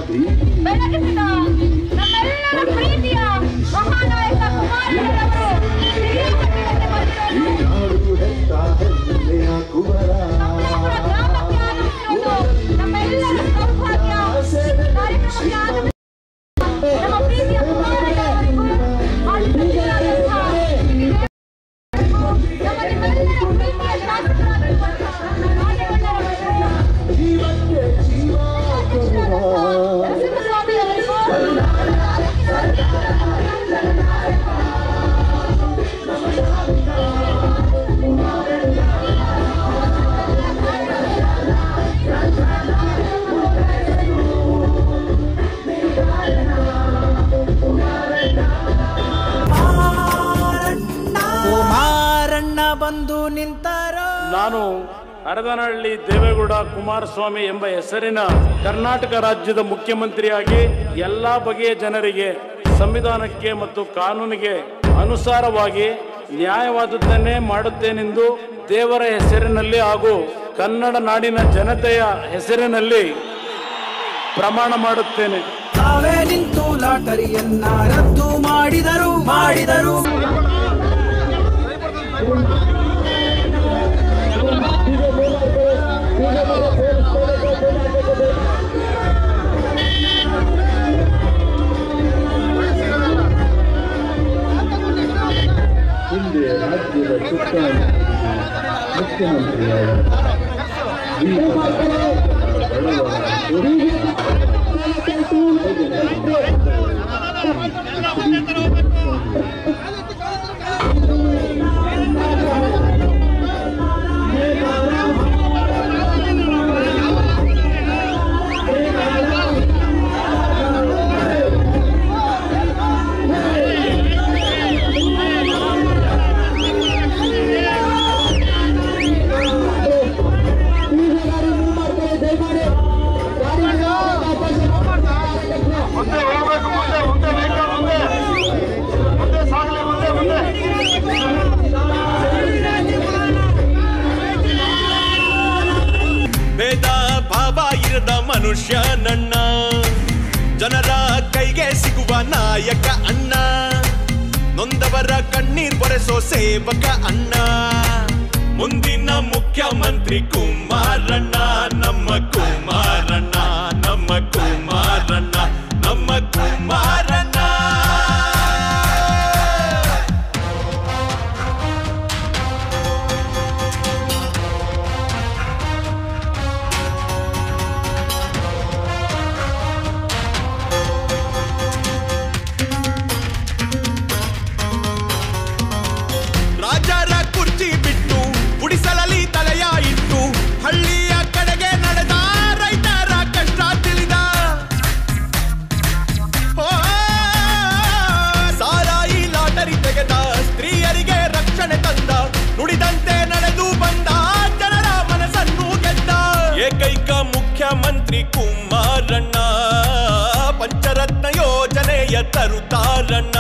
ಬೆಳಗಿಸಿದ ನಮ್ಮೆಲ್ಲರ ಪ್ರೀತಿಯ ಮಹಾನಾಯಕ ಕುಮಾರಣ್ಣನವರು ಹಿರಿಯ ಕಟ್ಟಡಕ್ಕೆ ಬಂದಿರೋದು ನಮ್ಮೂರ ಗ್ರಾಮಕ್ಕೆ ಆಗಮಿಸಿರುವುದು ನಮ್ಮೆಲ್ಲರ ಸೌಭಾಗ್ಯ ಕಾರ್ಯಕ್ರಮಕ್ಕೆ ಆಗಮಿಸಿದ ನಮ್ಮ ಪ್ರೀತಿಯ ಕುಮಾರಣ್ಣನವರಿಗೂ ಆಶೀರ್ವಾದಂತಹ ನಮ್ಮ ನಿಮ್ಮೆಲ್ಲರ ಪ್ರೀತಿಯ ಶಾಸಕರಾಗಿರುವಂತಹ ರಾಜೇಗೌಡರವರಿಗೂ ನರಸಿಂಹಸ್ವಾಮಿ ಅವರಿಗೂ ಕುಮಾರಣ್ಣ ಬಂದು ನಿಂತಾರ ನಾನು ಅರದನಹಳ್ಳಿ ದೇವೇಗೌಡ ಕುಮಾರಸ್ವಾಮಿ ಎಂಬ ಹೆಸರಿನ ಕರ್ನಾಟಕ ರಾಜ್ಯದ ಮುಖ್ಯಮಂತ್ರಿಯಾಗಿ ಎಲ್ಲಾ ಬಗೆಯ ಜನರಿಗೆ ಸಂವಿಧಾನಕ್ಕೆ ಮತ್ತು ಕಾನೂನಿಗೆ ಅನುಸಾರವಾಗಿ ನ್ಯಾಯವಾದದ್ದನ್ನೇ ಮಾಡುತ್ತೇನೆಂದು ದೇವರ ಹೆಸರಿನಲ್ಲಿ ಹಾಗೂ ಕನ್ನಡ ನಾಡಿನ ಜನತೆಯ ಹೆಸರಿನಲ್ಲಿ ಪ್ರಮಾಣ ಮಾಡುತ್ತೇನೆ ತಾವೇ ನಿಂತು ಲಾಟರಿಯನ್ನ ರದ್ದು ಮಾಡಿದರು ಮಾಡಿದರು ಹಿಂದೆ ರಾಜ್ಯದ ಸುತ್ತ ಮುಖ್ಯಮಂತ್ರಿಯಾದ ಮುಂದೆ ಹೋಗ್ಬೇಕು ಮುಂದೆ ಮುಂದೆ ಬೇಕು ಮುಂದೆ ಮುಂದೆ ಸಾಗಲಿ ಮುಂದೆ ಮುಂದೆ ಭೇದ ಭಾವ ಇರದ ಮನುಷ್ಯ ನನ್ನ ಜನರ ಕೈಗೆ ಸಿಗುವ ನಾಯಕ ಅಣ್ಣ ನೊಂದವರ ಕಣ್ಣೀರ್ ಬರೆಸೋ ಸೇವಕ ಅಣ್ಣ ಮುಂದಿನ ಮುಖ್ಯಮಂತ್ರಿ ಕುಮಾರಣ್ಣ ನಮ್ಮ ಕುಮಾರಣ್ಣ ನಮ್ಮ ಕುಮಾರಣ್ಣ ನಮ್ಮ ಕುಮಾರಣ್ಣ ರಾಜರ ಕುರ್ಚಿ ಬಿಟ್ಟು ಗುಡಿಸಲಲ್ಲಿ ತಲೆಯ ಇಟ್ಟು ಹಳ್ಳಿಯ ಕಡೆಗೆ ನಡೆದ ರೈತರ ಕಷ್ಟ ತಿಳಿದ ಓ, ಸಾರಾಯಿ ಲಾಟರಿ ತೆಗೆದ ಸ್ತ್ರೀಯರಿಗೆ ರಕ್ಷಣೆ ತಂದ ನುಡಿದಂತೆ ನಡೆದು ಬಂದ ಜನರ ಮನಸ್ಸನ್ನು ಗೆದ್ದ ಏಕೈಕ ಮುಖ್ಯಮಂತ್ರಿ ಕುಮಾರಣ್ಣ ಪಂಚರತ್ನ ಯೋಜನೆಯ ತರುತ್ತಾರಣ್ಣ